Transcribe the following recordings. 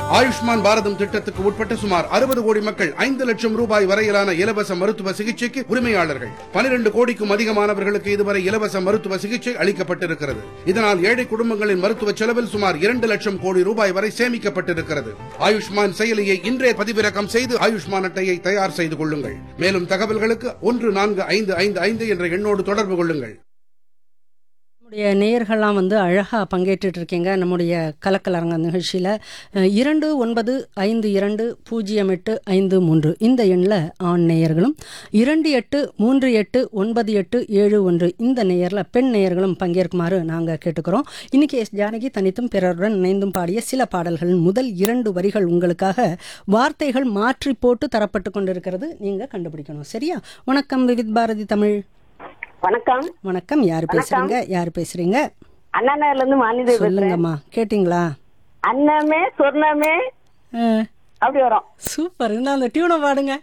ஆயுஷ்மான் பாரதம் திட்டத்துக்கு உட்பட்ட சுமார் அறுபது கோடி மக்கள் ஐந்து லட்சம் ரூபாய் வரையிலான இலவச மருத்துவ சிகிச்சைக்கு உரிமையாளர்கள் பனிரெண்டு கோடிக்கும் அதிகமானவர்களுக்கு இதுவரை இலவச மருத்துவ சிகிச்சை அளிக்கப்பட்டிருக்கிறது இதனால் ஏழை குடும்பங்களின் மருத்துவ செலவில் சுமார் இரண்டு லட்சம் கோடி ரூபாய் வரை சேமிக்கப்பட்டிருக்கிறது ஆயுஷ்மான் செயலியை இன்றே பதிவிறக்கம் செய்து ஆயுஷ்மான் அட்டையை தயார் செய்து கொள்ளுங்கள் மேலும் தகவல்களுக்கு ஒன்று நான்கு ஐந்து ஐந்து ஐந்து என்ற எண்ணோடு தொடர்பு கொள்ளுங்கள் நம்முடைய நேயர்கள்லாம் வந்து அழகாக பங்கேற்றுட்டு இருக்கீங்க நம்முடைய கலக்கலரங்க நிகழ்ச்சியில் அஹ், இரண்டு ஒன்பது ஐந்து இரண்டு பூஜ்ஜியம் எட்டு ஐந்து மூன்று இந்த எண்ணில் ஆண் நேயர்களும் இரண்டு எட்டு மூன்று எட்டு ஒன்பது எட்டு ஏழு ஒன்று இந்த நேயரில் பெண் நேயர்களும் பங்கேற்குமாறு நாங்கள் கேட்டுக்கிறோம் இன்னைக்கு எஸ் ஜானகி தனித்தும் பிறருடன் இணைந்தும் பாடிய சில பாடல்களின் முதல் இரண்டு வரிகள் உங்களுக்காக வார்த்தைகள் மாற்றி போட்டு தரப்பட்டு கொண்டிருக்கிறது நீங்கள் கண்டுபிடிக்கணும் சரியா வணக்கம் விவித் பாரதி தமிழ் வணக்கம் வணக்கம் யார் பேசுறீங்க யார் பேசுறீங்க அண்ணா நகர்ல இருந்து மாநில சொல்லுங்கம்மா கேட்டிங்களா அன்னமே சொர்ணமே அப்படி வரும் சூப்பர் இருந்தா அந்த டியூனை பாடுங்க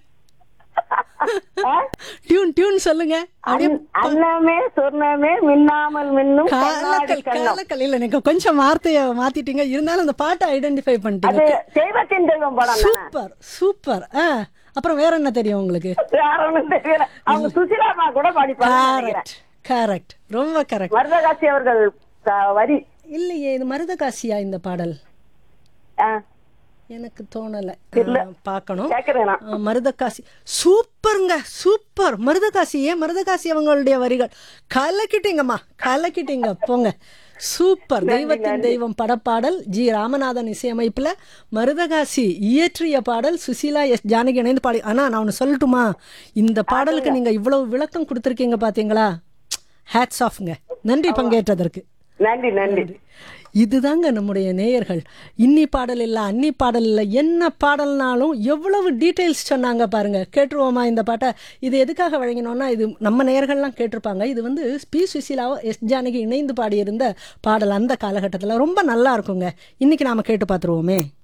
டியூன் டியூன் சொல்லுங்க அப்படியே அன்- அன்னமே சொர்ணமே மின்னாமல் மின்னும் கண்ணாடி காலக்கல் கண்ணம் காலக்கல் இல்ல நீங்க கொஞ்சம் வார்த்தைய மாத்திட்டீங்க இருந்தாலும் அந்த பாட்டை ஐடென்டிஃபை அது பண்ணிட்டீங்க தெய்வத்தின் தெய்வம் படம் தானே சூப்பர் சூப்பர் ஆ அப்புறம் வேற என்ன தெரியும் உங்களுக்கு வேற ஒண்ணும் தெரியல அவங்க சுசிலாமா கூட படிப்பாங்க நினைக்கிறேன். கரெக்ட் கரெக்ட் ரொம்ப கரெக்ட் மருதகாசி அவர்கள் க- வரி இல்லையே இது மருதகாசியா இந்த பாடல் ஆ, எனக்கு தோணல தெரியல. ஆ, பார்க்கணும் கேக்குறேன் நான். ஆ, மருதகாசி சூப்பருங்க சூப்பர் மருதகாசி ஏன் மருதகாசி அவங்களுடைய வரிகள் கலக்கிட்டீங்கம்மா கலக்கிட்டீங்க போங்க சூப்பர் தெய்வத்தின் தெய்வம் படப்பாடல் ஜி ராமநாதன் இசையமைப்புல மருதகாசி இயற்றிய பாடல் சுசீலா எஸ் ஜானகி இணைந்து பாடி ஆனா நான் ஒன்று சொல்லட்டுமா இந்த பாடலுக்கு நீங்க இவ்வளவு விளக்கம் கொடுத்துருக்கீங்க பாத்தீங்களா ஹேட்ஸ் ஆஃப்ங்க நன்றி பங்கேற்றதற்கு நன்றி நன்றி இதுதாங்க நம்முடைய நேயர்கள் இன்னி பாடல் இல்லை அன்னி பாடல் இல்லை என்ன பாடல்னாலும் எவ்வளவு டீட்டெயில்ஸ் சொன்னாங்க பாருங்க கேட்டுருவோமா இந்த பாட்டை இது எதுக்காக வழங்கினோம்னா இது நம்ம நேயர்கள்லாம் கேட்டிருப்பாங்க இது வந்து பி சுசீலாவோ எஸ் ஜானகி இணைந்து பாடியிருந்த பாடல் அந்த காலகட்டத்தில் ரொம்ப நல்லா இருக்குங்க இன்னைக்கு நாம கேட்டு பார்த்துருவோமே